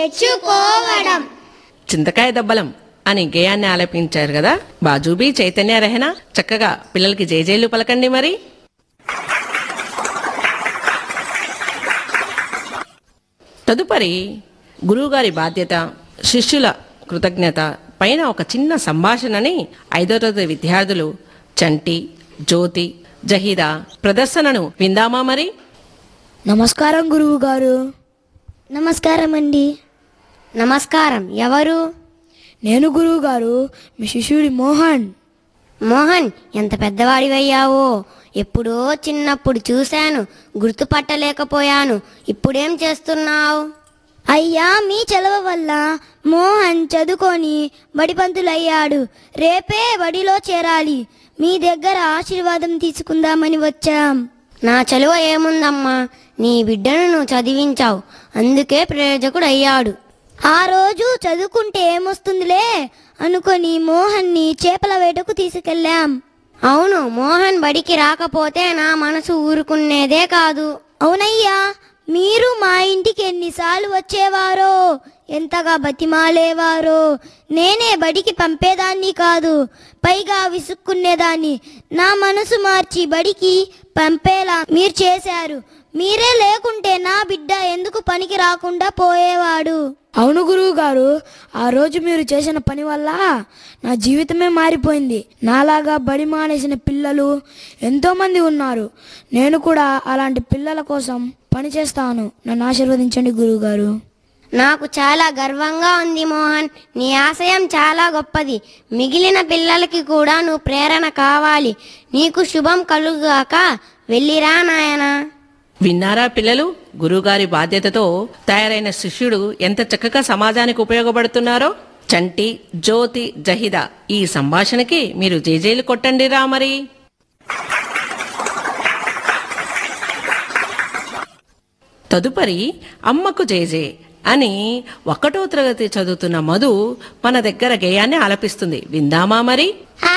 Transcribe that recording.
నేర్చుకోవడం చింతకాయ దబ్బలం అని గేయాన్ని ఆలపించారు కదా బాజూబీ చైతన్య రెహనా చక్కగా పిల్లలకి జేజేలు పలకండి మరి తదుపరి గురువుగారి బాధ్యత శిష్యుల కృతజ్ఞత పైన ఒక చిన్న సంభాషణని ఐదో తరగతి విద్యార్థులు చంటి జ్యోతి జహీదా ప్రదర్శనను విందామా మరి నమస్కారం గురువు గారు నమస్కారం అండి నమస్కారం ఎవరు నేను గురువు గారు మీ శిష్యుడి మోహన్ మోహన్ ఎంత పెద్దవాడివయ్యావో ఎప్పుడో చిన్నప్పుడు చూశాను గుర్తుపట్టలేకపోయాను ఇప్పుడేం చేస్తున్నావు అయ్యా మీ చలవ వల్ల మోహన్ చదువుకొని బడిపంతులయ్యాడు రేపే బడిలో చేరాలి మీ దగ్గర ఆశీర్వాదం తీసుకుందామని వచ్చాం నా చలువ ఏముందమ్మా నీ బిడ్డను నువ్వు చదివించావు అందుకే ప్రయోజకుడు అయ్యాడు ఆ రోజు చదువుకుంటే ఏమొస్తుందిలే అనుకొని మోహన్ని చేపల వేటకు తీసుకెళ్ళాం అవును మోహన్ బడికి రాకపోతే నా మనసు ఊరుకునేదే కాదు అవునయ్యా మీరు మా ఇంటికి ఎన్నిసార్లు వచ్చేవారో ఎంతగా బతిమాలేవారో నేనే బడికి పంపేదాన్ని కాదు పైగా విసుక్కునేదాన్ని నా మనసు మార్చి బడికి పంపేలా మీరు చేశారు మీరే లేకుంటే నా బిడ్డ ఎందుకు పనికి రాకుండా పోయేవాడు అవును గురువు గారు ఆ రోజు మీరు చేసిన పని వల్ల నా జీవితమే మారిపోయింది నాలాగా బడి మానేసిన పిల్లలు ఎంతో మంది ఉన్నారు నేను కూడా అలాంటి పిల్లల కోసం పని చేస్తాను నన్ను ఆశీర్వదించండి గురువు గారు నాకు చాలా గర్వంగా ఉంది మోహన్ నీ ఆశయం చాలా గొప్పది మిగిలిన పిల్లలకి కూడా నువ్వు ప్రేరణ కావాలి నీకు శుభం కలుగాక వెళ్ళిరా నాయనా విన్నారా పిల్లలు గురువుగారి బాధ్యతతో తయారైన శిష్యుడు ఎంత చక్కగా సమాజానికి ఉపయోగపడుతున్నారో చంటి జ్యోతి జహిద ఈ సంభాషణకి మీరు జేజేలు కొట్టండి రా మరి తదుపరి అమ్మకు జేజే అని ఒకటో తరగతి చదువుతున్న మధు మన దగ్గర గేయాన్ని ఆలపిస్తుంది విందామా మరి